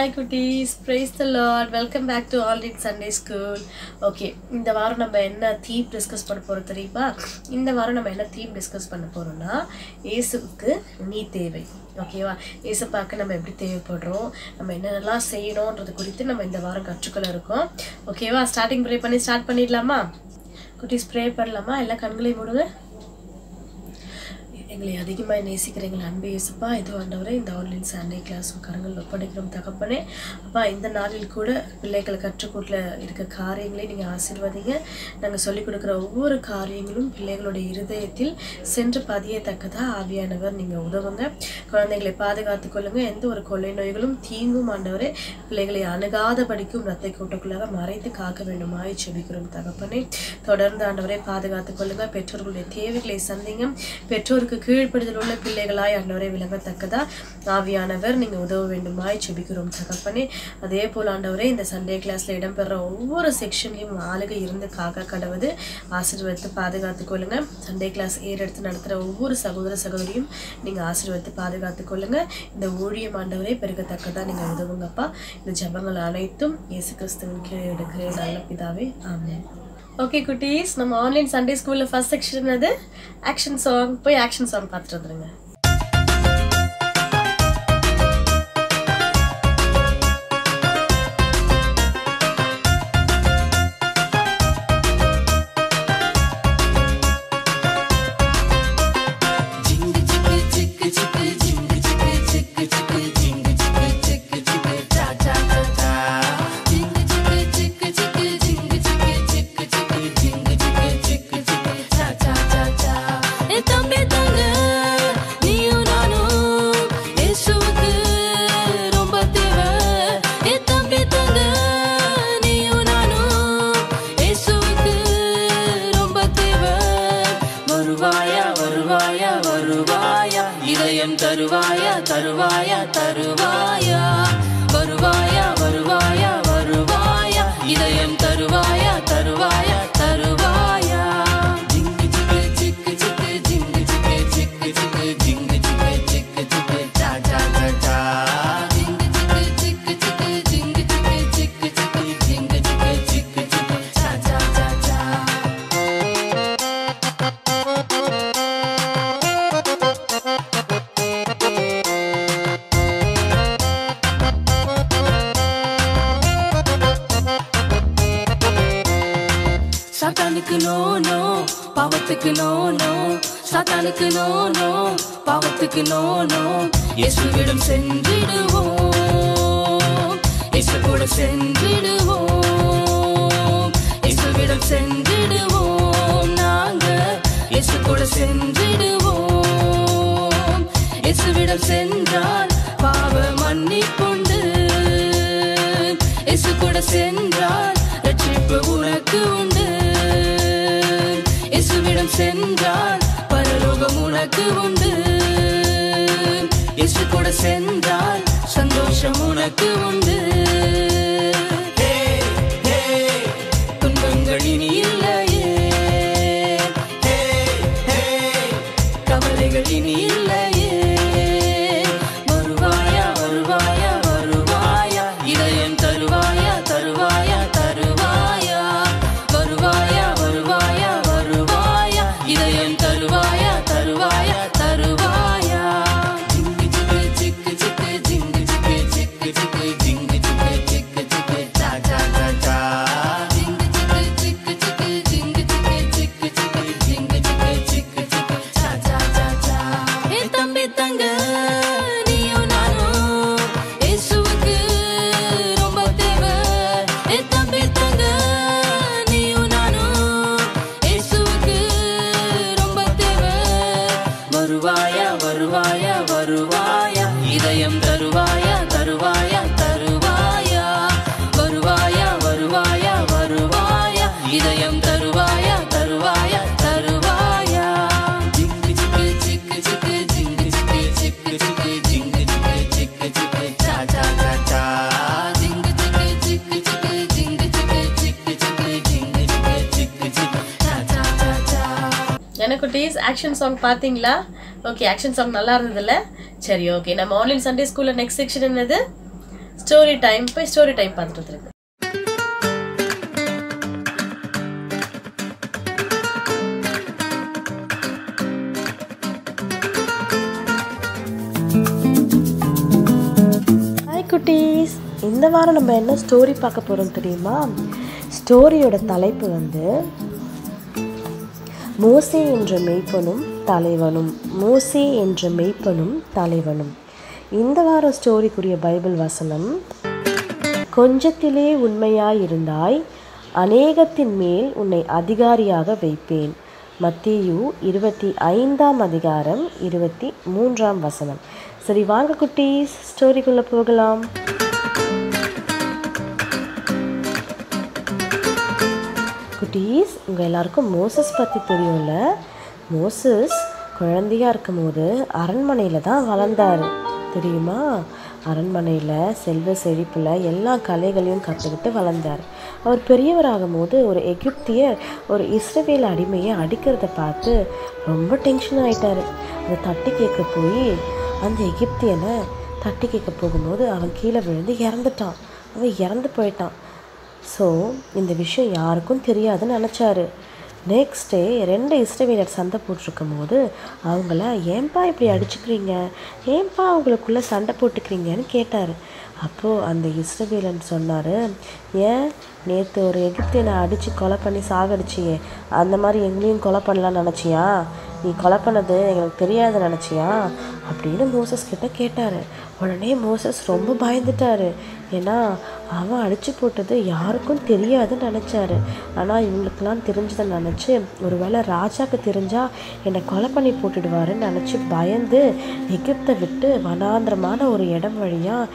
hi குட்டீஸ் praise the lord welcome back to all in Sunday school okay இந்த வாரம் நம்ம என்ன தீம் டிஸ்கஸ் பண்ண போகிறோம் தெரியுமா இந்த வாரம் நம்ம என்ன தீம் டிஸ்கஸ் பண்ண போகிறோம்னா இயேசுவுக்கு நீ தேவை ஓகேவா இயேசுப்பாக்கு நம்ம எப்படி தேவைப்படுறோம் நம்ம என்னென்னலாம் செய்யணுன்றது குறித்து நம்ம இந்த வாரம் கற்றுக்கொள்ள இருக்கோம் ஓகேவா ஸ்டார்டிங் ப்ரே பண்ணி ஸ்டார்ட் பண்ணிடலாமா குட்டீஸ் ப்ரே பண்ணலாமா எல்லாம் கண்களையும் மூடுங்க எங்களை அதிகமாக நேசிக்கிற எங்கள் அன்பு இயேசுப்பா இது ஆண்டவரே இந்த ஆன்லைன் சண்டே கிளாஸ் கரங்கள் ஒப்படைக்கிறோம் தகப்பனே அப்பா இந்த நாளில் கூட பிள்ளைகள் கற்றுக்கூட்டில் இருக்க காரியங்களை நீங்கள் ஆசீர்வதிங்க நாங்கள் சொல்லிக் கொடுக்குற ஒவ்வொரு காரியங்களும் பிள்ளைகளுடைய இருதயத்தில் சென்று பதியத்தக்கதாக ஆவியானவர் நீங்கள் உதவுங்க குழந்தைகளை பாதுகாத்துக் கொள்ளுங்க எந்த ஒரு கொள்ளை நோய்களும் தீங்கும் ஆண்டவரே பிள்ளைகளை அணுகாதபடிக்கும் ரத்தை கூட்டக்குள்ளாக மறைத்து காக்க வேண்டுமாய் செபிக்கிறோம் தகப்பனே தொடர்ந்து ஆண்டவரை பாதுகாத்துக் கொள்ளுங்க பெற்றோர்களுடைய தேவைகளை சந்திங்க பெற்றோருக்கு கீழ்ப்படுதல் உள்ள பிள்ளைகளாய் ஆண்டவரை விளங்கத்தக்கதா ஆவியானவர் நீங்க உதவ வேண்டுமாய் செபிக்கிறோம் தகப்பனே அதே போல் ஆண்டவரே இந்த சண்டே கிளாஸ்ல இடம்பெற ஒவ்வொரு செக்ஷன்லையும் ஆளுகை இருந்து காக்க கடவுது ஆசீர்வதித்து பாதுகாத்துக் கொள்ளுங்க சண்டே கிளாஸ் ஏறெடுத்து நடத்துகிற ஒவ்வொரு சகோதர சகோதரியும் நீங்க ஆசீர்வதித்து பாதுகாத்துக் கொள்ளுங்க இந்த ஊழியம் ஆண்டவரே பெருகத்தக்கதா நீங்க உதவுங்கப்பா இந்த ஜபங்கள் அனைத்தும் இயேசு கிறிஸ்துவின் கீழே எடுக்கிறேன் நல்ல பிதாவே ஆமென் ஓகே குட்டீஸ் நம்ம ஆன்லைன் சண்டே ஸ்கூலில் ஃபர்ஸ்ட் செக்ஷன் அது ஆக்ஷன் சாங் போய் ஆக்ஷன் சாங் பார்த்துட்டு வந்துருங்க தம்பி தங்க நீயும் நானும் இயேசுவுக்கு ரொம்ப தேவை ஏ தம்பி தங்க நீயும் நானும் இயேசுவுக்கு ரொம்ப தேவை வருவாயா வருவாயா வருவாயா இதயம் தருவாயா தருவாயா தருவாயா வருவாயா வருவாயா வருவாயா இதயம் தருவாயா தருவாயா தருவாயா ஜிங்கு ஜிங்கு ஜிக்கு ஜிக்கு ஜிங்கு ஜிக்கு ஜிக்கு ஜிக்கு ஜிங்கு ஜிக்கு ஜிக்கு ஜிக்கு ஜா ஜா ஜா ஜா ஜிங்கு ஜிக்கு ஜிக்கு ஜிக்கு ஜிங்கு ஜிக்கு ஜிக்கு ஜிக்கு ஜிங்கு ஜிக்கு ஜிக்கு ஜிக்கு ஜா ஜா ஜா ஜா சாத்தானுக்கு நோ நோ பாவத்துக்கு நோ நோ சாத்தானுக்கு நோ நோ பாவத்துக்கு நோ நோ இயேசுவிடம் சென்றிடுவோம் இயேசு கூட சென்றிடுவோம் இயேசுவிடம் சென்றிடுவோம் நாங்க இயேசு கூட சென்றிடுவோம் இயேசுவிடம் சென்றால் பாவ மன்னிப்புண்டு இயேசு கூட சென்றால் ரட்சிப்பு உனக்கு உண்டு இயேசுவிடம் சென்றால் பரலோகம் உனக்கு உண்டு இயேசு கூட சென்றால் சந்தோஷம் உனக்கு உண்டு துன்பங்கள் இனி இல்லையே கவலைகள் இனி இல்லையே வருவாயா வருவாயா வருவாயா இதயம் தருவாயா தருவாயா தருவாயா வருவாயா வருவாயா வருவாயா இதயம் தருவாயா தருவாயா தருவாயா ஜிங்கு ஜிங்கு ஜிக்கு ஜிக்கு ஜிங்கு ஜிக்கு ஜிக்கு ஜிக்கு ஜிங்கு ஜிக்கு ஜிக்கு ஜிக்கு ஜா ஜா ஜா ஜா ஜிங்கு ஜிக்கு ஜிக்கு ஜிக்கு ஜிங்கு ஜிக்கு ஜிக்கு ஜிக்கு ஜிங்கு ஜிக்கு ஜிக்கு ஜிக்கு ஜா ஜா ஜா ஜா ஏ தம்பி தங்க நீயும் நானும் இயேசுவுக்கு ரொம்ப தேவை ஏ தம்பி தங்க நீயும் நானும் இயேசுவுக்கு ரொம்ப தேவை வருவாயா வருவாயா வருவாயா இதயம் தருவாயா தருவாயா தருவாயா வருவாயா வருவாயா வருவாயா இதயம் தருவாயா தருவாயா தருவாயா ஜிங்கு ஜிக்கு ஜிக்கு ஜிக்கு ஜிங்கு ஜிக்கு ஜிக்கு ஜிக்கு ஜிங்கு ஜிக்கு ஜிக்கு ஜிக்கு ஜா ஜா ஜா ஜா ஜிங்கு ஜிக்கு ஜிக்கு ஜிக்கு ஜிங்கு ஜிக்கு ஜிக்கு ஜிக்கு ஜிங்கு ஜிக்கு ஜிக்கு ஜிக்கு ஜா ஜா ஜா ஜா என்ன குட்டீஸ் ஆக்ஷன் சாங் பார்த்தீங்களா ஓகே ஆக்ஷன் சாங் நல்லா இருந்ததுல்ல சரி ஓகே நம்ம ஆன்லைன் சண்டே ஸ்கூலில் நெக்ஸ்ட் செக்ஷன் என்னது ஸ்டோரி டைம் போய் ஸ்டோரி டைம் பார்த்துட்டு வந்துருங்க ஹாய் குட்டீஸ் இந்த வாரம் நம்ம என்ன ஸ்டோரி பார்க்க போகிறோம் தெரியுமா ஸ்டோரியோட தலைப்பு வந்து மோசே என்ற மெய்ப்பனும் தலைவனும் மோசே என்ற மெய்ப்பனும் தலைவனும் இந்த வாரம் ஸ்டோரிக்குரிய பைபிள் வசனம் கொஞ்சத்திலே உண்மையாயிருந்தாய் அநேகத்தின் மேல் உன்னை அதிகாரியாக வைப்பேன் மத்தேயு இருபத்தி ஐந்தாம் அதிகாரம் இருபத்தி மூன்றாம் வசனம் சரி வாங்க குட்டீஸ் ஸ்டோரிக்குள்ளே போகலாம் குட்டீஸ் உங்கள் எல்லாருக்கும் மோசஸ் பற்றி தெரியும்ல மோசஸ் குழந்தையா இருக்கும்போது அரண்மனையில் தான் வளர்ந்தார் தெரியுமா அரண்மனையில் செல்வ செழிப்பில் எல்லா கலைகளையும் கற்றுக்கிட்டு வளர்ந்தார் அவர் பெரியவராகும் போது ஒரு எகிப்தியர் ஒரு இஸ்ரவேல் அடிமையை அடிக்கிறத பார்த்து ரொம்ப டென்ஷன் ஆயிட்டாரு அதை தட்டி கேட்க போய் அந்த எகிப்தியனை தட்டி கேட்க போகும்போது அவன் கீழே விழுந்து இறந்துட்டான் அவன் இறந்து போயிட்டான் ஸோ இந்த விஷயம் யாருக்கும் தெரியாதுன்னு நினச்சாரு நெக்ஸ்ட் டே ரெண்டு இஸ்ரவேலர் சண்டை போட்டிருக்கும் போது அவங்கள ஏன்பா இப்படி அடிச்சுக்கிறீங்க ஏன்பா அவங்களுக்குள்ளே சண்டை போட்டுக்கிறீங்கன்னு கேட்டார் அப்போது அந்த இஸ்ரவேலன் சொன்னார் ஏன் நேற்று ஒரு எகிப்தியனை அடித்து கொலை பண்ணி சாகடிச்சியே அந்த மாதிரி எங்களையும் கொலை பண்ணலாம்னு நினச்சியா நீ கொலை பண்ணது எங்களுக்கு தெரியாது நினச்சியா அப்படின்னு மோசஸ் கிட்ட கேட்டார் உடனே மோசஸ் ரொம்ப பயந்துட்டாரு ஏன்னா அவன் அடிச்சு போட்டது யாருக்கும் தெரியாதுன்னு நினச்சாரு ஆனால் இவங்களுக்கெல்லாம் தெரிஞ்சதை நினச்சி ஒருவேளை ராஜாக்கு தெரிஞ்சால் என்னை கொலை பண்ணி போட்டுடுவாருன்னு நினச்சி பயந்து எகிப்தை விட்டு வனாந்திரமான ஒரு இடம் வழியாக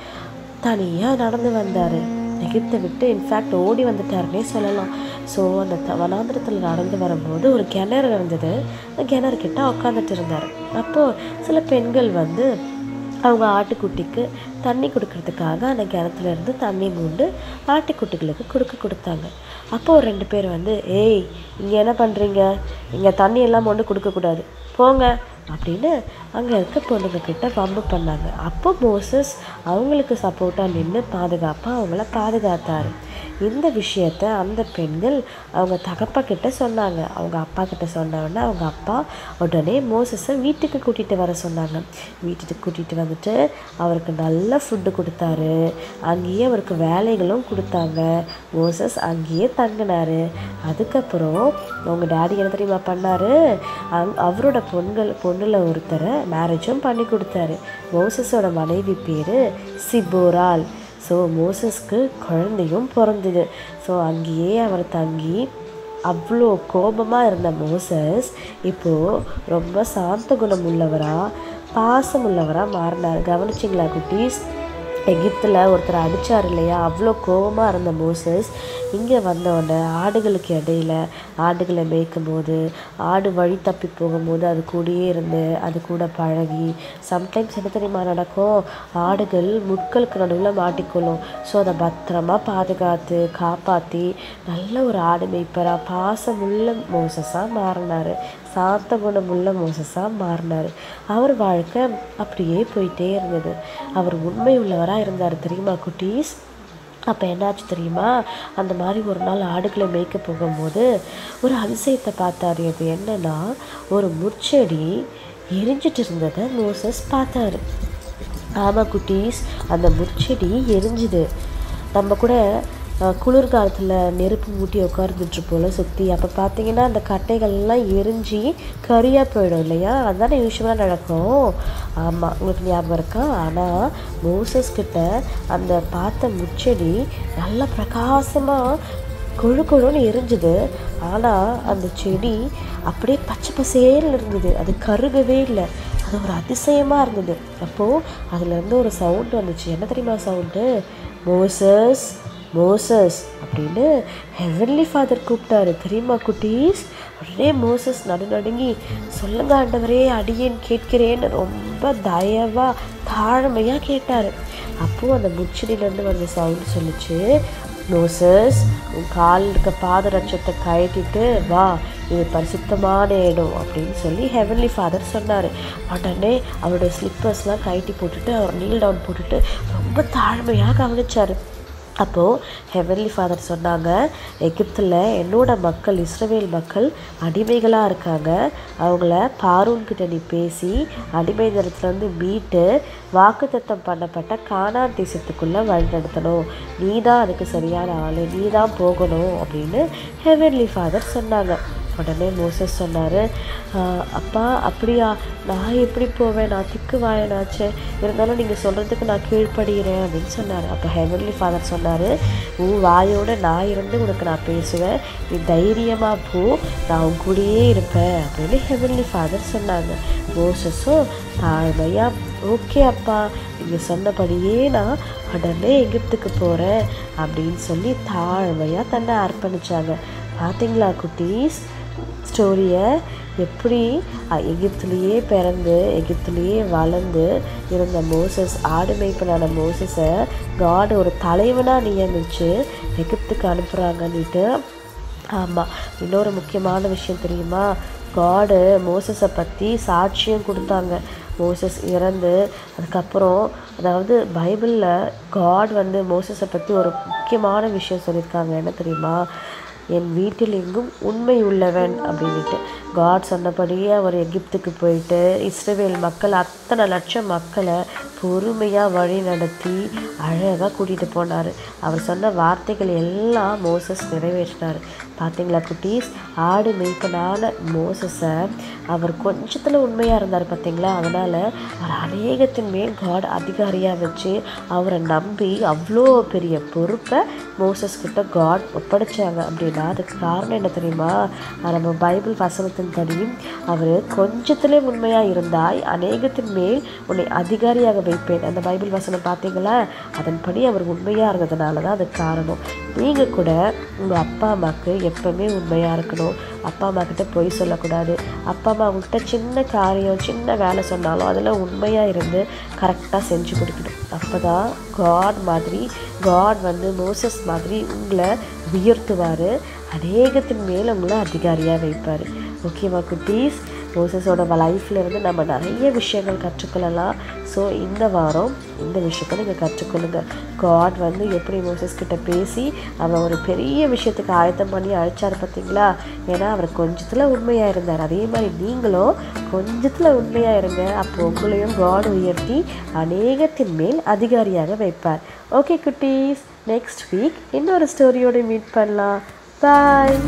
தனியாக நடந்து வந்தார் எகிப்தை விட்டு இன்ஃபேக்ட் ஓடி வந்துட்டாருன்னே சொல்லலாம் ஸோ அந்த த வனாந்திரத்தில் நடந்து வரும்போது ஒரு கிணறு இருந்தது அந்த கிணறு கிட்ட உட்காந்துட்டு இருந்தார் அப்போது சில பெண்கள் வந்து அவங்க ஆட்டுக்குட்டிக்கு தண்ணி கொடுக்கறதுக்காக அந்த கிணத்துல இருந்து தண்ணி மூண்டு ஆட்டுக்குட்டிகளுக்கு கொடுக்க கொடுத்தாங்க அப்போ ஒரு ரெண்டு பேர் வந்து ஏய் இங்கே என்ன பண்ணுறீங்க இங்கே தண்ணி எல்லாம் மொண்டு கொடுக்கக்கூடாது போங்க அப்படின்னு அங்கே இருக்க பொண்ணுங்க கிட்ட வம்பு பண்ணாங்க அப்போ மோசஸ் அவங்களுக்கு சப்போர்ட்டாக நின்று பாதுகாப்பாக அவங்கள பாதுகாத்தாரு இந்த விஷயத்த அந்த பெண்கள் அவங்க தகப்பா கிட்ட சொன்னாங்க அவங்க அப்பா கிட்ட சொன்ன உடனே அவங்க அப்பா உடனே மோசஸை வீட்டுக்கு கூட்டிகிட்டு வர சொன்னாங்க வீட்டுக்கு கூட்டிகிட்டு வந்துட்டு அவருக்கு நல்ல ஃபுட்டு கொடுத்தாரு அங்கேயே அவருக்கு வேலைகளும் கொடுத்தாங்க மோசஸ் அங்கேயே தங்கினாரு அதுக்கப்புறம் அவங்க டேடி என்ன தெரியுமா பண்ணாரு அங் அவரோட பொண்கள் பொண்ணில் ஒருத்தரை மேரேஜும் பண்ணி கொடுத்தாரு மோசஸோட மனைவி பேர் சிபோரால் ஸோ மோசஸ்க்கு குழந்தையும் பிறந்தது ஸோ அங்கேயே அவர் தங்கி அவ்வளோ கோபமாக இருந்த மோசஸ் இப்போது ரொம்ப சாந்த குணம் உள்ளவராக பாசம் உள்ளவராக மாறினார் கவனிச்சிங்களா குட்டீஸ் எகிப்தில் ஒருத்தர் அடித்தார் இல்லையா அவ்வளோ கோபமாக இருந்த மோசஸ் இங்கே வந்தவுடனே ஆடுகளுக்கு இடையில ஆடுகளை மேய்க்கும் போது ஆடு வழி தப்பி போகும்போது அது கூடயே இருந்து அது கூட பழகி சம்டைம்ஸ் என்ன தெரியுமா நடக்கும் ஆடுகள் முட்களுக்கு நடுவில் மாட்டிக்கொள்ளும் ஸோ அதை பத்திரமா பாதுகாத்து காப்பாற்றி நல்ல ஒரு ஆடு மேய்ப்பராக பாசமுள்ள மோசஸாக மாறினார் சாந்த குணமுள்ள மோசஸாக மாறினார் அவர் வாழ்க்கை அப்படியே போயிட்டே இருந்தது அவர் உண்மை உள்ளவராக இருந்தார் தெரியுமா குட்டீஸ் அப்போ என்னாச்சு தெரியுமா அந்த மாதிரி ஒரு நாள் ஆடுகளை மேய்க்க போகும்போது ஒரு அதிசயத்தை பார்த்தாரு அது என்னன்னா ஒரு முட்செடி எரிஞ்சிட்டு இருந்ததை மோசஸ் பார்த்தாரு ஆமாம் குட்டீஸ் அந்த முட்செடி எரிஞ்சுது நம்ம கூட அஹ், குளிர்காலத்தில் நெருப்பு மூட்டி உட்கார்ந்துட்ருப்போம்ல சுற்றி அப்போ பார்த்தீங்கன்னா அந்த கட்டைகள்லாம் எரிஞ்சு கரியாக போயிடும் இல்லையா அதுதானே யூஸ்வலாக நடக்கும் ஆமாம் உங்களுக்கு ஞாபகம் இருக்கா ஆனால் மோசஸ் கிட்ட அந்த பார்த்த முச்செடி நல்லா பிரகாசமாக கொழு கொழுன்னு எரிஞ்சுது ஆனால் அந்த செடி அப்படியே பச்சை பசேல்னு இருந்தது அது கருகவே இல்லை அது ஒரு அதிசயமாக இருந்தது அப்போது அதுலேருந்து ஒரு சவுண்டு வந்துச்சு என்ன தெரியுமா சவுண்டு மோசஸ் மோசஸ் அப்படின்னு ஹெவன்லி ஃபாதர் கூப்பிட்டாரு தெரியுமா குட்டீஸ் உடனே மோசஸ் நடுநடுங்கி சொல்லுங்க ஆண்டவரே அடியேன் கேட்கிறேன்னு ரொம்ப தயவாக தாழ்மையாக கேட்டார் அப்போது அந்த முச்செடியிலேருந்து வந்த சவுண்டு சொல்லிச்சு மோசஸ் உன் கால் இருக்க பாதரட்சத்தை கழட்டிட்டு வா இது பரிசுத்தமான இடம் அப்படின்னு சொல்லி ஹெவன்லி ஃபாதர் சொன்னார் உடனே அவருடைய ஸ்லிப்பர்ஸ்லாம் கழட்டி போட்டுட்டு அவர் நீல் டவுன் போட்டுட்டு ரொம்ப தாழ்மையாக கவனிச்சார் அப்போது ஹெவன்லி ஃபாதர் சொன்னாங்க எகிப்தில் என்னோட மக்கள் இஸ்ரவேல் மக்கள் அடிமைகளாக இருக்காங்க அவங்கள பார்வோன்கிட்ட நீ பேசி அடிமைதனத்துலேருந்து மீட்டு வாக்குத்தத்தம் பண்ணப்பட்ட கானான் தேசத்துக்குள்ளே வழிநடத்தணும் நீ தான் அதுக்கு சரியான ஆள் நீ தான் போகணும் அப்படின்னு ஹெவன்லி ஃபாதர் சொன்னாங்க உடனே மோசஸ் சொன்னார் அப்பா அப்படியா நான் எப்படி போவேன் நான் திக்கு வாயனாச்சு இருந்தாலும் நீங்கள் சொல்கிறதுக்கு நான் கீழ்ப்படுகிறேன் அப்படின்னு சொன்னார் அப்போ ஹெவன்லி ஃபாதர் சொன்னார் உன் வாயோட நான் இருந்து உனக்கு நான் பேசுவேன் நீ தைரியமாக போ நான் உன் கூடயே இருப்பேன் அப்படின்னு ஹெவன்லி ஃபாதர் சொன்னாங்க மோசஸும் தாழ்மையாக ஓகே அப்பா நீங்கள் சொன்னபடியே நான் உடனே எகிப்துக்கு போகிறேன் அப்படின்னு சொல்லி தாழ்மையாக தன்னை அர்ப்பணிச்சாங்க பார்த்தீங்களா குட்டீஸ் ஸ்டோரியை எப்படி அ- எகிப்துலேயே பிறந்து எகிப்துலேயே வளர்ந்து இருந்த மோசஸ் ஆடு மேய்ப்பனான மோசஸை காட் ஒரு தலைவனாக நியமித்து எகிப்துக்கு அனுப்புகிறாங்கன்னுட்டு ஆமாம் இன்னொரு முக்கியமான விஷயம் தெரியுமா காடு மோசஸை பற்றி சாட்சியம் கொடுத்தாங்க மோசஸ் இறந்து அதுக்கப்புறம் அதாவது பைபிளில் காட் வந்து மோசஸை பற்றி ஒரு முக்கியமான விஷயம் சொல்லியிருக்காங்க என்ன தெரியுமா என் வீட்டில் எங்கும் உண்மை உள்ளவன் அப்படின்ட்டு காட் சொன்னபடியே அவர் எகிப்துக்கு போயிட்டு இஸ்ரவேல் மக்கள் அத்தனை லட்சம் மக்களை பொறுமையாக வழி நடத்தி அழகாக கூட்டிகிட்டு போனார் அவர் சொன்ன வார்த்தைகள் எல்லாம் மோசஸ் நிறைவேற்றினார் பார்த்தீங்களா குட்டீஸ் ஆடு மேய்ப்பனான மோசஸை அவர் கொஞ்சத்தில் உண்மையாக இருந்தார் பார்த்தீங்களா அதனால் அவர் அநேகத்தின் மேல் காட் அதிகாரியாக வச்சு அவரை நம்பி அவ்வளோ பெரிய பொறுப்பை மோசஸ் கிட்ட காட் ஒப்படைச்சாங்க அப்படின்னா அதுக்கு காரணம் என்ன தெரியுமா அஹ் நம்ம பைபிள் வசனத்தின்படி அவர் கொஞ்சத்திலே உண்மையாக இருந்தாய் அநேகத்தின் மேல் உன்னை அதிகாரியாக வைப்பேன் அந்த பைபிள் வசனம் பார்த்தீங்களா அதன்படி அவர் உண்மையாக இருந்ததுனால தான் அதுக்கு காரணம் நீங்கள் கூட உங்கள் அப்பா அம்மாவுக்கு எப்பவுமே உண்மையாக இருக்கணும் அப்பா அம்மா கிட்ட பொய் சொல்லக்கூடாது அப்பா அம்மா அவங்ககிட்ட சின்ன காரியம் சின்ன வேலை சொன்னாலும் அதில் உண்மையாக இருந்து கரெக்டாக செஞ்சு கொடுக்கணும் அப்போ தான் காட் மாதிரி காட் வந்து மோசஸ் மாதிரி உங்களை உயர்த்துவார் அநேகத்தின் மேல் உங்களை அதிகாரியாக வைப்பார் ஓகேவா குட்டீஸ் மோசஸோட லைஃப்ல இருந்து நம்ம நிறைய விஷயங்கள் கற்றுக்கொள்ளலாம் ஸோ இந்த வாரம் இந்த விஷயத்தை நீங்கள் கற்றுக்கொள்ளுங்க காட் வந்து எப்படி மோசஸ் கிட்ட பேசி அவன் ஒரு பெரிய விஷயத்துக்கு ஆயத்தம் பண்ணி அழைச்சார் பார்த்தீங்களா ஏன்னா அவர் கொஞ்சத்தில் உண்மையாக இருந்தார் அதே மாதிரி நீங்களும் கொஞ்சத்தில் உண்மையாக இருங்க அப்போ உங்களையும் காட் உயர்த்தி அநேகத்தின் மேல் அதிகாரியாக வைப்பார் ஓகே குட்டீஸ் நெக்ஸ்ட் வீக் இன்னொரு ஸ்டோரியோட மீட் பண்ணலாம் பாய்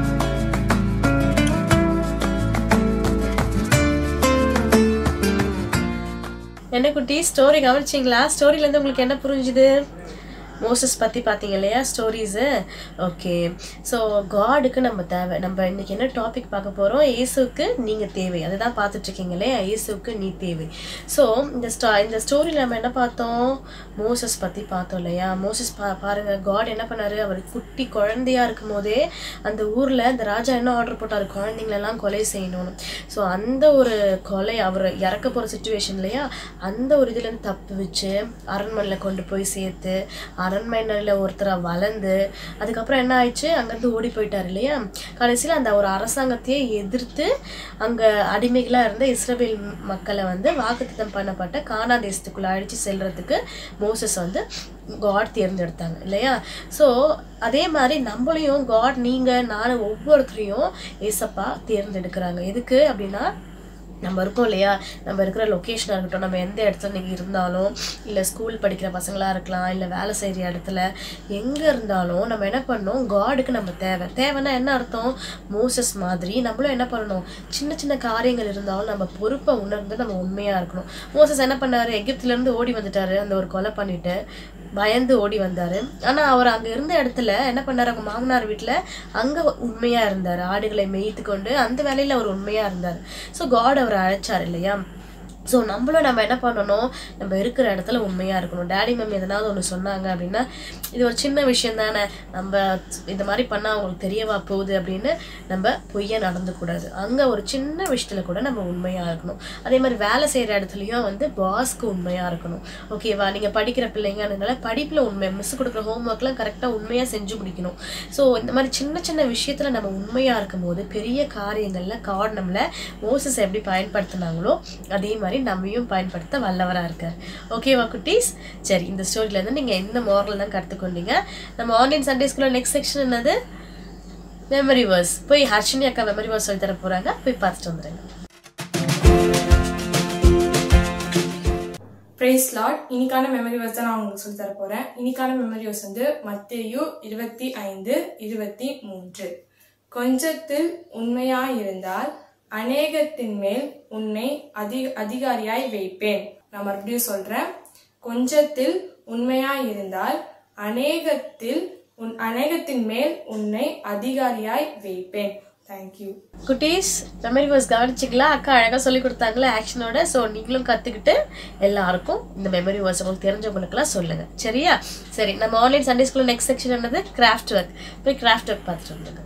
என்ன குட்டி ஸ்டோரி கவனிச்சிங்களா ஸ்டோரியிலேருந்து உங்களுக்கு என்ன புரிஞ்சுது மோசஸ் பற்றி பார்த்தீங்க இல்லையா ஸ்டோரிஸு ஓகே ஸோ காடுக்கு நம்ம தேவை நம்ம இன்னைக்கு என்ன டாபிக் பார்க்க போகிறோம் இயேசுக்கு நீங்கள் தேவை அதை தான் பார்த்துட்ருக்கீங்க இல்லையா இயேசுக்கு நீ தேவை ஸோ இந்த ஸ்டா இந்த ஸ்டோரியில் நம்ம என்ன பார்த்தோம் மோசஸ் பற்றி பார்த்தோம் இல்லையா மோசஸ் பா பாருங்கள் காட் என்ன பண்ணாரு அவர் குட்டி குழந்தையா இருக்கும் போதே அந்த ஊரில் இந்த ராஜா என்ன ஆர்டர் போட்டார் குழந்தைங்களெல்லாம் கொலை செய்யணும்னு ஸோ அந்த ஒரு கொலை அவர் இறக்க போகிற சுச்சுவேஷன் இல்லையா அந்த ஒரு இதுலேருந்து தப்பு வச்சு அரண்மனையில் கொண்டு போய் சேர்த்து அரண்மனையில் ஒருத்தராக வளர்ந்து அதுக்கப்புறம் என்ன ஆயிடுச்சு அங்கேருந்து ஓடி போயிட்டார் இல்லையா கடைசியில் அந்த ஒரு அரசாங்கத்தையே எதிர்த்து அங்கே அடிமைகளாக இருந்த இஸ்ரவேல் மக்களை வந்து வாக்குத்தத்தம் பண்ணப்பட்ட கானா தேசத்துக்குள்ள அழிச்சு செல்றதுக்கு மோசஸ் வந்து காட் தேர்ந்தெடுத்தாங்க இல்லையா ஸோ அதே மாதிரி நம்மளையும் காட் நீங்கள் நான் ஒவ்வொருத்தரையும் ஏசப்பா தேர்ந்தெடுக்கிறாங்க எதுக்கு அப்படின்னா நம்ம இருக்கோம் இல்லையா நம்ம இருக்கிற லொக்கேஷனாக இருக்கட்டும் நம்ம எந்த இடத்துல நீங்கள் இருந்தாலும் இல்லை ஸ்கூல் படிக்கிற பசங்களாக இருக்கலாம் இல்லை வேலை செய்கிற இடத்துல எங்கே இருந்தாலும் நம்ம என்ன பண்ணணும் காடுக்கு நம்ம தேவை தேவைன்னா என்ன அர்த்தம் மோசஸ் மாதிரி நம்மளும் என்ன பண்ணணும் சின்ன சின்ன காரியங்கள் இருந்தாலும் நம்ம பொறுப்பை உணர்ந்து நம்ம உண்மையாக இருக்கணும் மோசஸ் என்ன பண்ணாரு எகிப்துலேருந்து ஓடி வந்துட்டாரு அந்த ஒரு கொலை பண்ணிட்டு பயந்து ஓடி வந்தார் ஆனால் அவர் அங்கே இருந்த இடத்துல என்ன பண்ணார் அவங்க மாமனார் வீட்டில் அங்கே உண்மையாக இருந்தார் ஆடுகளை மேய்த்து கொண்டு அந்த வேலையில் அவர் உண்மையாக இருந்தார் ஸோ காட் அவரை அழைச்சார் இல்லையா ஸோ நம்மளும் நம்ம என்ன பண்ணணும் நம்ம இருக்கிற இடத்துல உண்மையாக இருக்கணும் டேடி மம்மி எதனாவது ஒன்று சொன்னாங்க அப்படின்னா இது ஒரு சின்ன விஷயம் தானே நம்ம இந்த மாதிரி பண்ணால் அவங்களுக்கு தெரியவா போகுது அப்படின்னு நம்ம பொய்யா நடந்துக்கூடாது அங்கே ஒரு சின்ன விஷயத்தில் கூட நம்ம உண்மையாக இருக்கணும் அதே மாதிரி வேலை செய்கிற இடத்துலையும் வந்து பாஸ்க்கு உண்மையாக இருக்கணும் ஓகேவா நீங்கள் படிக்கிற பிள்ளைங்கனால படிப்பில் உண்மை மிஸ் கொடுக்குற ஹோம்ஒர்க்லாம் கரெக்டாக உண்மையாக செஞ்சு முடிக்கணும் ஸோ இந்த மாதிரி சின்ன சின்ன விஷயத்தில் நம்ம உண்மையாக இருக்கும்போது பெரிய காரியங்களில் காட் நம்மளை மோசஸ் எப்படி பயன்படுத்தினாங்களோ அதே மாதிரி நம்மையும் பயன்படுத்த வல்லவராக இருக்கார் ஓகேவா குட்டீஸ் சரி இந்த ஸ்டோரியிலேருந்து நீங்கள் என்ன மாரல் தான் கற்றுக்கொண்டீங்க நம்ம ஆன்லைன் சண்டே ஸ்கூலில் நெக்ஸ்ட் செக்ஷன் என்னது மெமரி வேர்ஸ் போய் ஹர்ஷினி அக்கா மெமரி வேர்ஸ் சொல்லி தர போகிறாங்க போய் பார்த்துட்டு வந்துடுங்க பிரைஸ் லார்ட் இன்னைக்கான மெமரி வர்ஸ் தான் நான் உங்களுக்கு சொல்லி தர போறேன் இன்னைக்கான மெமரி வர்ஸ் வந்து மத்தேயு இருபத்தி ஐந்து இருபத்தி மூன்று கொஞ்சத்தில் உண்மையாயிருந்தால் அநேகத்தின் மேல் உன்னை அதி அதிகாரியாய் வைப்பேன் நான் மறுபடியும் சொல்றேன் கொஞ்சத்தில் உண்மையாயிருந்தால் அநேகத்தில் உன் அநேகத்தின் மேல் உன்னை அதிகாரியாய் வைப்பேன் தேங்க்யூ குட்டீஸ் மெமரி வேர்ஸ் கவனிச்சிங்களா அக்கா அழகாக சொல்லி கொடுத்தாங்களே ஆக்ஷனோட ஸோ நீங்களும் கற்றுக்கிட்டு எல்லாருக்கும் இந்த மெமரி வேர்ஸ் உங்களுக்கு தெரிஞ்சவங்களுக்குலாம் சொல்லுங்கள் சரியா சரி நம்ம ஆன்லைன் சண்டே ஸ்கூலில் நெக்ஸ்ட் செக்ஷன் என்னது கிராஃப்ட் ஒர்க் போய் கிராஃப்ட் ஒர்க் பார்த்துட்டு வந்துடுங்க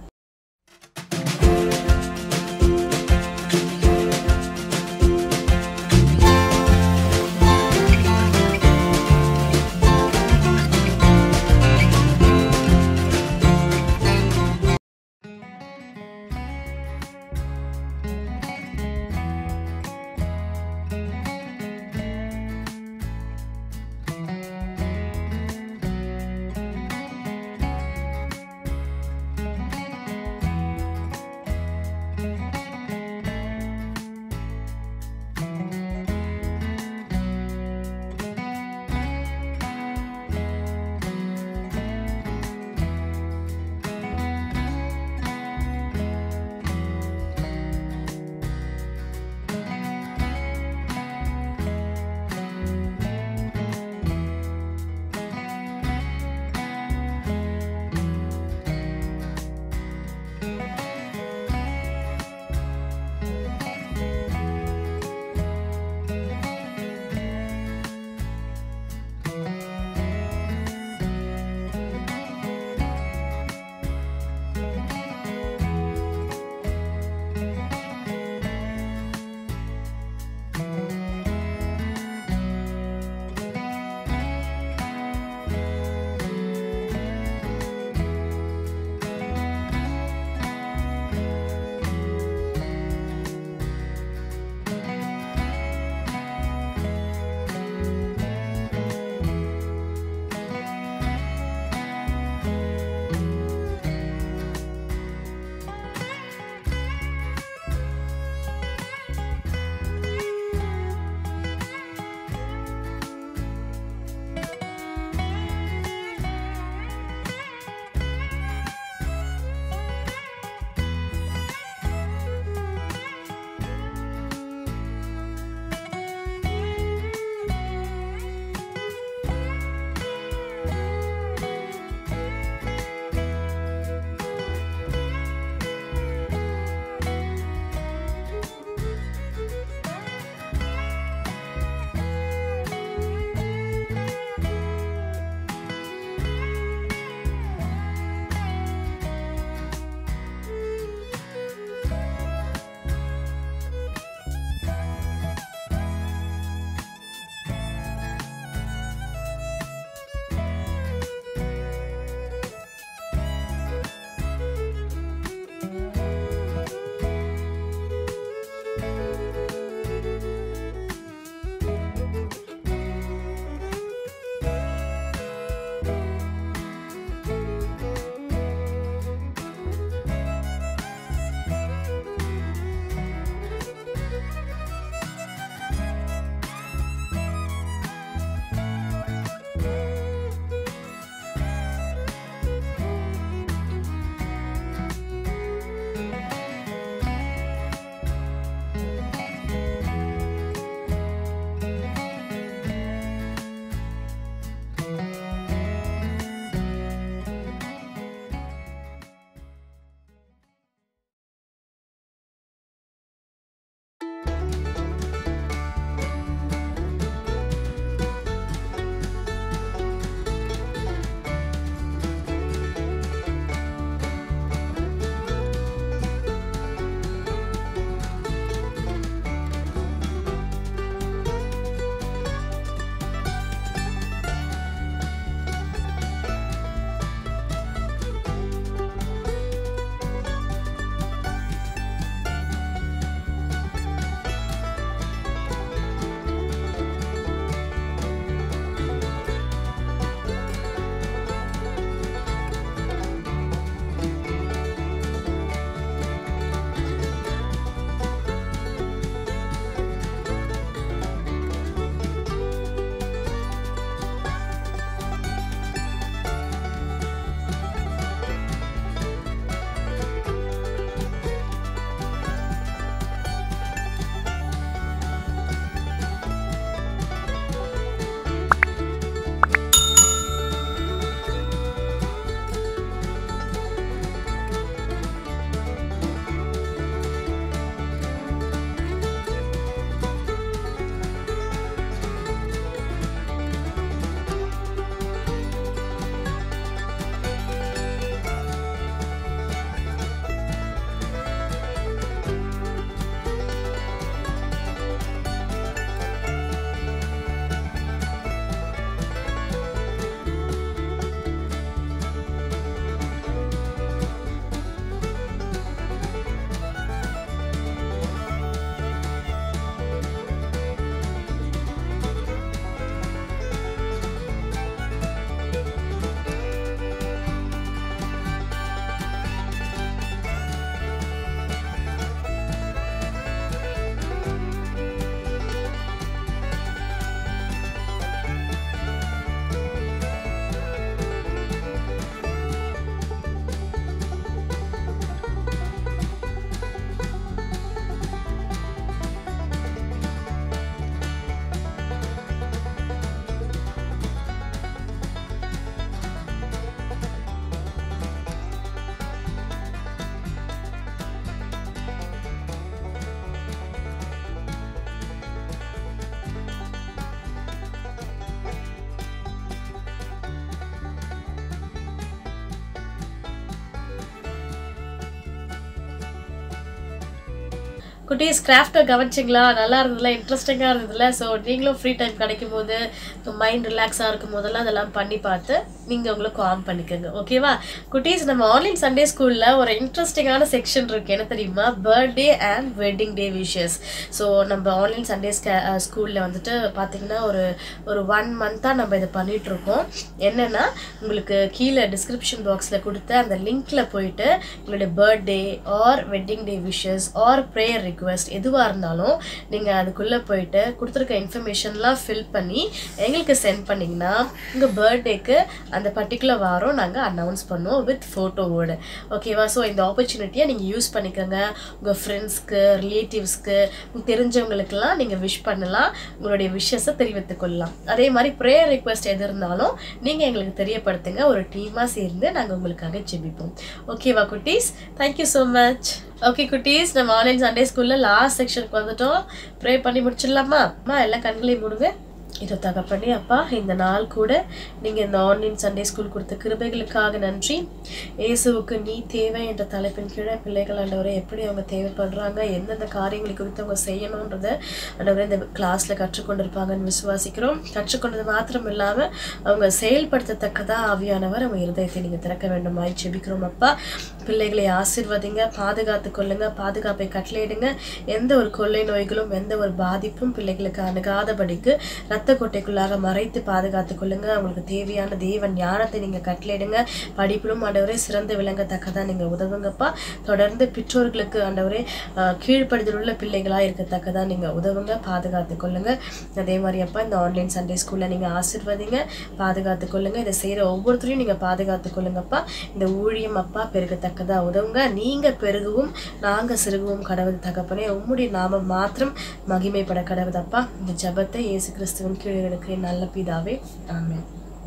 குட்டீஸ் கிராஃப்டை கவனிச்சிங்களா நல்லா இருந்ததுல இன்ட்ரெஸ்டிங்காக இருந்ததுல ஸோ நீங்களும் ஃப்ரீ டைம் கிடைக்கும் போது மைண்ட் ரிலாக்ஸாக இருக்கும் போதெல்லாம் அதெல்லாம் பண்ணி பார்த்து நீங்கள் உங்களை காம் பண்ணிக்கோங்க ஓகேவா குட்டீஸ் நம்ம ஆன்லைன் சண்டே ஸ்கூலில் ஒரு இன்ட்ரெஸ்டிங்கான செக்ஷன் இருக்குது என்ன தெரியுமா birthday and wedding day wishes so நம்ம ஆன்லைன் சண்டே ஸ்கூலில் வந்துட்டு பார்த்தீங்கன்னா ஒரு ஒரு ஒன் மந்த்தாக நம்ம இதை பண்ணிட்டு இருக்கோம் என்னென்னா உங்களுக்கு கீழே டிஸ்கிரிப்ஷன் பாக்ஸில் கொடுத்த அந்த லிங்க்ல போயிட்டு உங்களுடைய birthday or wedding day wishes or prayer request எதுவாக இருந்தாலும் நீங்கள் அதுக்குள்ளே போயிட்டு கொடுத்துருக்க இன்ஃபர்மேஷன்லாம் ஃபில் பண்ணி எங்களுக்கு சென்ட் பண்ணிங்கன்னா உங்கள் பர்த்டேக்கு அந்த பர்டிகுலர் வாரம் நாங்கள் அனௌன்ஸ் பண்ணுவோம் வித் ஃபோட்டோவோடு ஓகேவா ஸோ இந்த ஆப்பர்ச்சுனிட்டியை நீங்கள் யூஸ் பண்ணிக்கோங்க உங்கள் ஃப்ரெண்ட்ஸ்க்கு ரிலேட்டிவ்ஸ்க்கு தெரிஞ்சவங்களுக்கெல்லாம் நீங்கள் விஷ் பண்ணலாம் உங்களுடைய விஷஸை தெரிவித்துக் கொள்ளலாம் அதே மாதிரி ப்ரேயர் ரிக்வெஸ்ட் எது இருந்தாலும் நீங்கள் எங்களுக்கு தெரியப்படுத்துங்க ஒரு டீமாக சேர்ந்து நாங்கள் உங்களுக்காக ஜெபிப்போம் ஓகேவா குட்டீஸ் தேங்க்யூ ஸோ மச் ஓகே குட்டீஸ் நம்ம ஆன்லைன் சண்டே ஸ்கூலில் லாஸ்ட் செக்ஷனுக்கு வந்துட்டோம் ப்ரே பண்ணி முடிச்சிடலாமா அம்மா எல்லாம் கண்களையும் மூடுங்க இதோ தகப்பனே அப்பா இந்த நாள் கூட நீங்கள் இந்த ஆன்லைன் சண்டே ஸ்கூல் கொடுத்த கிருபைகளுக்காக நன்றி இயேசுவுக்கு நீ தேவை என்ற தலைப்பின் கீழே பிள்ளைகள் ஆண்டவரை எப்படி அவங்க தேவைப்படுறாங்க எந்தெந்த காரியங்களை குறித்து அவங்க செய்யணுன்றத ஆண்டவரை இந்த கிளாஸில் கற்றுக்கொண்டிருப்பாங்கன்னு விசுவாசிக்கிறோம் கற்றுக்கொண்டது மாத்திரம் இல்லாமல் அவங்க செயல்படுத்தத்தக்கதா ஆவியானவர் அவங்க இருதயத்தை நீங்கள் திறக்க வேண்டுமாய் ஜெபிக்கிறோம் அப்பா பிள்ளைகளை ஆசிர்வதிங்க பாதுகாத்து கொள்ளுங்க பாதுகாப்பை கட்டளையிடுங்க எந்த ஒரு கொள்ளை நோய்களும் எந்த ஒரு பாதிப்பும் பிள்ளைகளுக்கு அணுகாதபடிக்கு ரத்த கொட்டைக்குள்ளாக மறைத்து பாதுகாத்து கொள்ளுங்க அவங்களுக்கு தேவையான தேவ ஞானத்தை நீங்க கட்டளையிடுங்க படிப்பிலும் ஆண்டவரே சிறந்து விளங்கத்தக்கதா நீங்க உதவுங்கப்பா தொடர்ந்து பெற்றோர்களுக்கு ஆண்டவரே ஆஹ், கீழ்ப்படுதல் உள்ள பிள்ளைகளா இருக்கத்தக்கதா நீங்க உதவுங்க பாதுகாத்து கொள்ளுங்க அதே மாதிரி அப்பா இந்த ஆன்லைன் சண்டே ஸ்கூல்ல நீங்க ஆசிர்வதிங்க பாதுகாத்து கொள்ளுங்க இதை செய்யற ஒவ்வொருத்தரையும் நீங்க பாதுகாத்து கொள்ளுங்கப்பா இந்த ஊழியம் அப்பா பெருகத்தக்கதா உதவுங்க நீங்க பெருகவும் நாங்க சிறுகவும் கடவுள் தகப்பனே உம்முடைய நாமம் மாத்திரம் மகிமைப்பட கடவுதப்பா இந்த ஜெபத்தை இயேசு கிறிஸ்துவின் கீழே எடுக்கிற நல்ல பிதாவே ஆமென்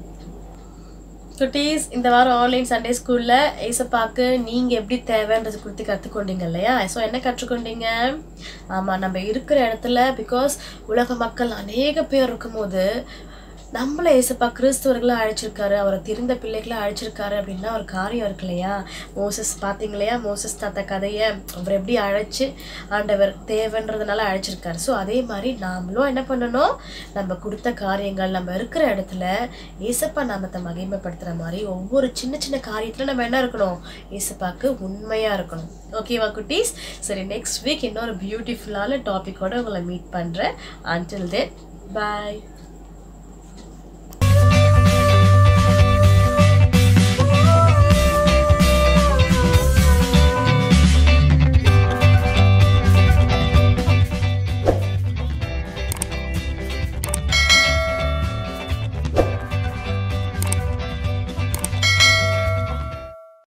குட்டீஸ் இந்த வாரம் ஆன்லைன் சண்டே ஸ்கூலில் ஏசப்பாக்கு நீங்கள் எப்படி தேவைன்றது குறித்து கற்றுக்கொண்டீங்க இல்லையா ஸோ என்ன கற்றுக்கொண்டீங்க ஆமாம் நம்ம இருக்கிற இடத்துல பிகாஸ் உலக மக்கள் அநேக பேர் இருக்கும்போது நம்மள ஏசப்பா கிறிஸ்தவர்களை அழைச்சிருக்காரு அவரை திருந்த பிள்ளைகளை அழைச்சிருக்காரு அப்படின்னா ஒரு காரியம் இருக்கு இல்லையா மோசஸ் பார்த்தீங்க இல்லையா மோசஸ் தாத்தா கதையை அவர் எப்படி அழைச்சு ஆண்டவர் தேவைன்றதுனால அழைச்சிருக்காரு ஸோ அதே மாதிரி நாமளும் என்ன பண்ணணும் நம்ம கொடுத்த காரியங்கள் நம்ம இருக்கிற இடத்துல ஏசப்பா நாமத்தை மகிமைப்படுத்துகிற மாதிரி ஒவ்வொரு சின்ன சின்ன காரியத்தில் நம்ம என்ன இருக்கணும் ஏசப்பாக்கு உண்மையாக இருக்கணும் ஓகேவா குட்டீஸ் சரி நெக்ஸ்ட் வீக் இன்னொரு பியூட்டிஃபுல்லான டாப்பிக்கோட உங்களை மீட் பண்ணுறேன் அன்டில் தென் பாய்